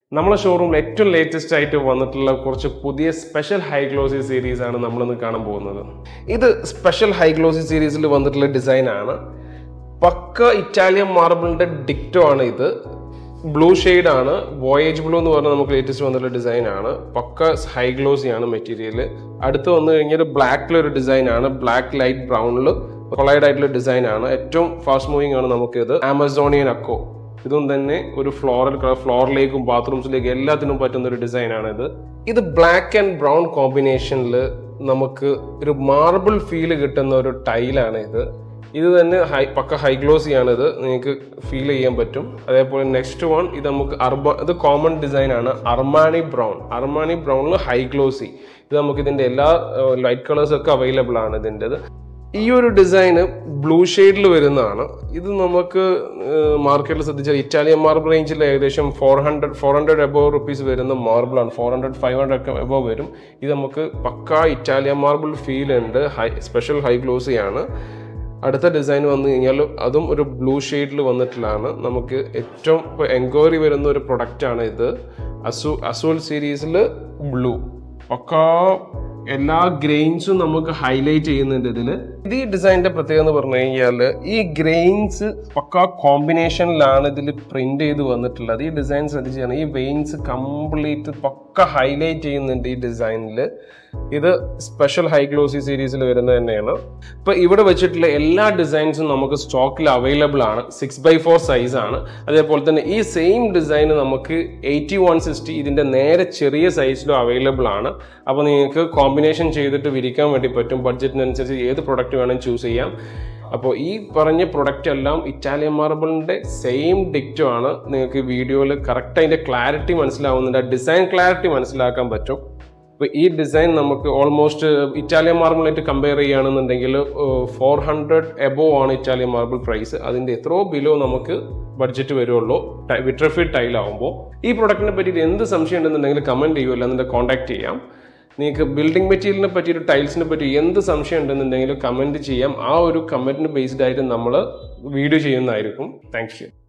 നമ്മളെ ഷോറൂമിൽ ഏറ്റവും ലേറ്റസ്റ്റ് ആയിട്ട് വന്നിട്ടുള്ള കുറച്ച് പുതിയ സ്പെഷ്യൽ ഹൈ ഗ്ലോസി സീരീസ് ആണ് നമ്മളിന്ന് കാണാൻ പോകുന്നത് ഇത് സ്പെഷ്യൽ ഹൈ ഗ്ലോസി സീരീസിൽ വന്നിട്ടുള്ള ഡിസൈൻ ആണ് പക്ക ഇറ്റാലിയൻ മാർബിളിന്റെ ഡിക്റ്റോ ആണ് ഇത് ബ്ലൂ ഷെയ്ഡ് ആണ് വോയേജ് ബ്ലൂ എന്ന് പറഞ്ഞാൽ നമുക്ക് ലേറ്റസ്റ്റ് വന്നിട്ടുള്ള ഡിസൈൻ ആണ് പക്ക ഹൈ ഗ്ലോസി ആണ് മെറ്റീരിയൽ അടുത്ത് വന്നു കഴിഞ്ഞാൽ ബ്ലാക്കിലൊരു ഡിസൈൻ ആണ് ബ്ലാക്ക് ലൈറ്റ് ബ്രൗണിൽ കൊളൈഡ് ആയിട്ടുള്ള ഡിസൈൻ ആണ് ഏറ്റവും ഫാസ്റ്റ് മൂവിങ് ആണ് നമുക്കിത് ആമസോണിയൻ അക്കോ ഇതും തന്നെ ഒരു ഫ്ലോറൽ കളർ ഫ്ലോറിലേക്കും ബാത്റൂംസിലേക്കും എല്ലാത്തിനും പറ്റുന്ന ഒരു ഡിസൈൻ ആണ് ഇത് ഇത് ബ്ലാക്ക് ആൻഡ് ബ്രൗൺ കോമ്പിനേഷനിൽ നമുക്ക് ഒരു മാർബിൾ ഫീൽ കിട്ടുന്ന ഒരു ടൈലാണ് ഇത് ഇത് തന്നെ ഹൈ പക്ക ഹൈ ഗ്ലോസി ആണ് ഇത് നിങ്ങൾക്ക് ഫീൽ ചെയ്യാൻ പറ്റും അതേപോലെ നെക്സ്റ്റ് വൺ ഇത് നമുക്ക് അർബ ഇത് കോമൺ ഡിസൈൻ ആണ് അർമാനി ബ്രൗൺ അർമാനി ബ്രൗണിൽ ഹൈ ഗ്ലോസി ഇത് നമുക്ക് ഇതിന്റെ എല്ലാ ലൈറ്റ് കളേഴ്സ് ഒക്കെ അവൈലബിൾ ആണ് ഇതിൻ്റെത് ഈ ഒരു ഡിസൈന് ബ്ലൂ ഷെയ്ഡിൽ വരുന്നതാണ് ഇത് നമുക്ക് മാർക്കറ്റിൽ ശ്രദ്ധിച്ചാൽ ഇറ്റാലിയൻ മാർബിൾ റേഞ്ചിൽ ഏകദേശം four hundred four hundred above rupees വരുന്ന മാർബിളാണ് ഫോർ ഹൺഡ്രഡ് ഫൈവ് ഹൺഡ്രഡ് ഒക്കെ എബോവ് വരും ഇത് നമുക്ക് പക്ക ഇറ്റാലിയൻ മാർബിൾ ഫീൽ ഉണ്ട് ഹൈ സ്പെഷ്യൽ ഹൈ ഗ്ലോസി ആണ് അടുത്ത ഡിസൈൻ വന്നു കഴിഞ്ഞാൽ അതും ഒരു ബ്ലൂ ഷെയ്ഡിൽ വന്നിട്ടുള്ളതാണ് നമുക്ക് ഏറ്റവും ഇപ്പോൾ എൻക്വയറി വരുന്ന ഒരു പ്രൊഡക്റ്റാണ് ഇത് അസു അസൂൽ സീരീസിൽ ബ്ലൂ പക്കാ എല്ലാ ഗ്രെയിൻസും നമുക്ക് ഹൈലൈറ്റ് ചെയ്യുന്നുണ്ട് ഇതിൽ ഇത് ഈ ഡിസൈനിന്റെ പ്രത്യേകത എന്ന് പറഞ്ഞു കഴിഞ്ഞാൽ ഈ ഗ്രെയിൻസ് പക്ക കോമ്പിനേഷനിലാണ് ഇതിൽ പ്രിന്റ് ചെയ്ത് വന്നിട്ടുള്ളത് ഈ ഡിസൈൻ ശ്രദ്ധിച്ചാണ് ഈ വെയിൻസ് കംപ്ലീറ്റ് പക്ക ഹൈലൈറ്റ് ചെയ്യുന്നുണ്ട് ഈ ഡിസൈനിൽ ഇത് സ്പെഷ്യൽ ഹൈ ഗ്ലോസി സീരീസിൽ വരുന്നത് തന്നെയാണ് ഇപ്പൊ ഇവിടെ വെച്ചിട്ടുള്ള എല്ലാ ഡിസൈൻസും നമുക്ക് സ്റ്റോക്കിൽ അവൈലബിൾ ആണ് സിക്സ് ബൈ ഫോർ സൈസ് ആണ് അതേപോലെ തന്നെ ഈ സെയിം ഡിസൈൻ നമുക്ക് എയ്റ്റി വൺ സിക്സ്റ്റി ഇതിന്റെ നേരെ ചെറിയ സൈസിലും അവൈലബിൾ ആണ് അപ്പോൾ നിങ്ങൾക്ക് കോമ്പിനേഷൻ ചെയ്തിട്ട് വിരിക്കാൻ വേണ്ടി പറ്റും ബഡ്ജറ്റിനനുസരിച്ച് ഏത് പ്രൊഡക്റ്റ് വേണമെങ്കിൽ ചൂസ് ചെയ്യാം അപ്പോൾ ഈ പറഞ്ഞ പ്രൊഡക്റ്റ് എല്ലാം ഇറ്റാലിയൻ മാർബിളിന്റെ സെയിം ഡിക്റ്റോ ആണ് നിങ്ങൾക്ക് വീഡിയോയിൽ കറക്റ്റ് അതിന്റെ ക്ലാരിറ്റി മനസ്സിലാവുന്നുണ്ട് ഡിസൈൻ ക്ലാരിറ്റി മനസ്സിലാക്കാൻ പറ്റും അപ്പോൾ ഈ ഡിസൈൻ നമുക്ക് ഓൾമോസ്റ്റ് ഇറ്റാലിയൻ മാർബിളായിട്ട് കമ്പയർ ചെയ്യുകയാണെന്നുണ്ടെങ്കിൽ ഫോർ ഹൺഡ്രഡ് എബോവ് ആണ് ഇറ്റാലിയൻ മാർബിൾ പ്രൈസ് അതിൻ്റെ എത്രയോ ബിലോ നമുക്ക് ബഡ്ജറ്റ് വരുള്ളൂ വിട്രഫിഡ് ടൈൽ ആകുമ്പോൾ ഈ പ്രൊഡക്റ്റിനെ പറ്റിയിട്ട് എന്ത് സംശയം ഉണ്ടെന്നുണ്ടെങ്കിൽ കമൻറ്റ് ചെയ്യുമല്ലോ എന്നിട്ട് കോൺടാക്ട് ചെയ്യാം നിങ്ങൾക്ക് ബിൽഡിംഗ് മെറ്റീരിയലിനെ പറ്റിയിട്ട് ടൈൽസിനെ പറ്റി എന്ത് സംശയം ഉണ്ടെന്നുണ്ടെങ്കിൽ കമൻറ്റ് ചെയ്യാം ആ ഒരു കമൻറ്റിന് ബേസ്ഡ് ആയിട്ട് നമ്മൾ വീഡിയോ ചെയ്യുന്നതായിരിക്കും താങ്ക് യു